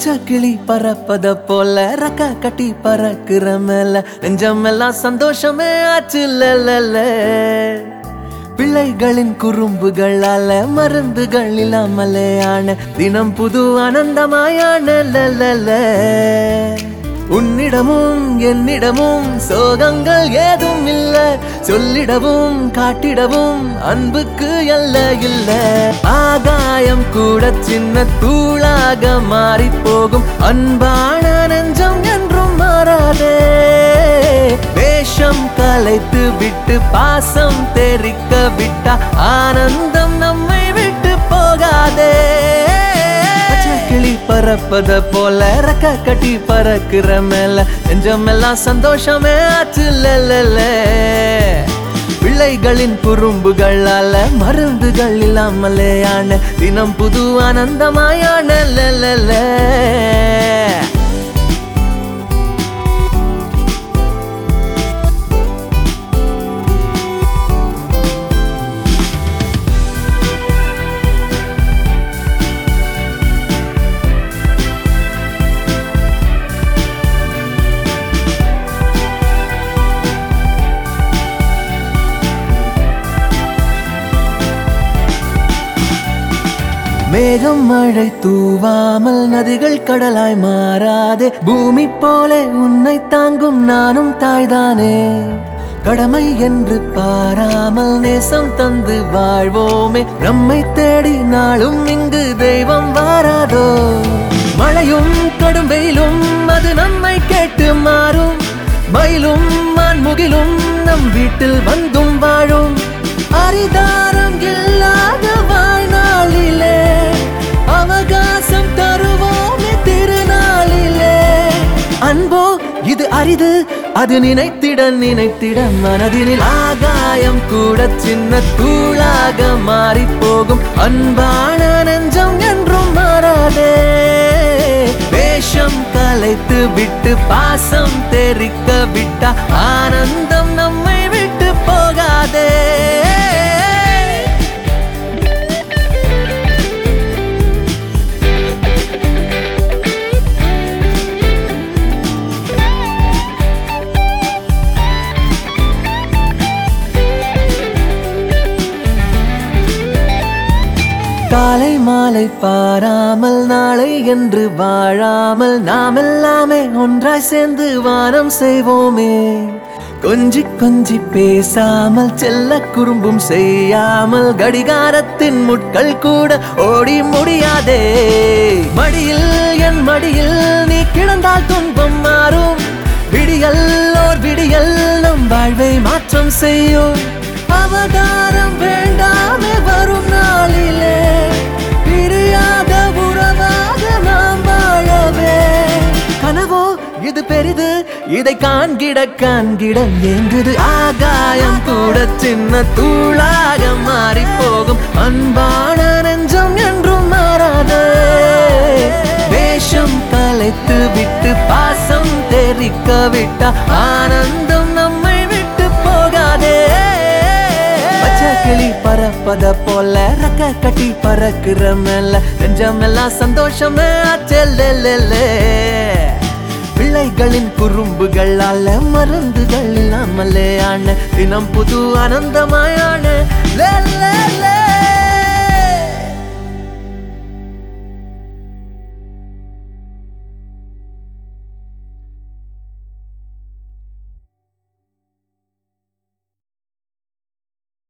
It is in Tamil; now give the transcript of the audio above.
பச்சை கிளி பறப்பத போல ரக்க கட்டி பறக்குற மேல நெஞ்சமெல்லாம் சந்தோஷமே ஆச்சு லலல. பிள்ளைகளின் குறும்புகளால மருந்துகள் இல்லாமலே ஆன தினம் புது ஆனந்தமாயான லலல. உன்னிடமும் என்னிடமும் சோகங்கள் ஏதும் இல்ல சொல்லிடவும் காட்டிடவும் அன்புக்கு எல்ல இல்ல ஆகாயம் கூட சின்ன தூளாக மாறி போகும் அன்பான நெஞ்சம் என்றும் மாறாதே வேஷம் கலைத்து விட்டு பாசம் தெரிக்க விட்டா ஆனந்தம் நம்மை விட்டு போகாதே பச்சை கிளி பறப்பத போல ரக்க கட்டி பறக்குற மேல நெஞ்சமெல்லாம் சந்தோஷமே ஆச்சு லலல. பிள்ளைகளின் குறும்புகளால மருந்துகள் இல்லாமலே ஆன தினம் புது ஆனந்தமாயான லலல. மேகம் மழை தூவாமல் நதிகள் கடலாய் மாறாதே பூமி போலே உன்னை தாங்கும் நானும் தாய்தானே கடமை என்று பாராமல் நேசம் தந்து வாழ்வோமே நம்மை தேடி நாளும் இங்கு தெய்வம் வாராதோ மழையும் கடும் வெயிலும் அது நம்மை கேட்டு மாறும் மயிலும் மான்முகிலும் நம் வீட்டில் வந்தும் வாழும் அரிதாரம் இல்லாத வாழ்நாளிலே அவகாசம் தருவோமே திருநாளிலே அன்போ இது அரிது அது நினைத்திட நினைத்திட மனதினில் ஆகாயம் கூட சின்ன தூளாக மாறி போகும் அன்பான நெஞ்சம் என்றும் மாறாதே வேஷம் கலைத்து விட்டு பாசம் தெரிக்க விட்டா ஆனந்தம் நம்மை விட்டு போகாதே காலை மாலை பாராமல் நாளை என்று வாழாமல் நாம் எல்லாமே ஒன்றாய் சேர்ந்து வானம் செய்வோமே கொஞ்சி கொஞ்சி பேசாமல் செல்ல குறும்பும் செய்யாமல் கடிகாரத்தின் முட்கள் கூட ஓடி முடியாதே மடியில் என் மடியில் நீ கிடந்தால் துன்பம் மாறும் விடியல் ஓர் விடியல் நம் வாழ்வை மாற்றம் செய்யும் அவதாரம் வேண்டாமே வரும் நாளிலே பிரியாத உறவாக நாம் வாழவே கனவோ இது பெரிது இதை காண்கிட காண்கிட ஏங்குது ஆகாயம் கூட சின்ன தூளாக மாறி போகும் அன்பான நெஞ்சம் என்றும் மாறாதே வேஷம் கலைத்து விட்டு பாசம் தெரிக்க விட்டா ஆனந்தம் நம்மை விட்டு போகாதே பச்சை கிளி பறப்பத போல ரக்க கட்டி பறக்குற மேல நெஞ்சமெல்லாம் சந்தோஷமே ஆச்சல்லே பிள்ளைகளின் குறும்புகளால மருந்துகள் இல்லாமலே ஆன தினம் புது ஆனந்தமாயான லே, லே, லே.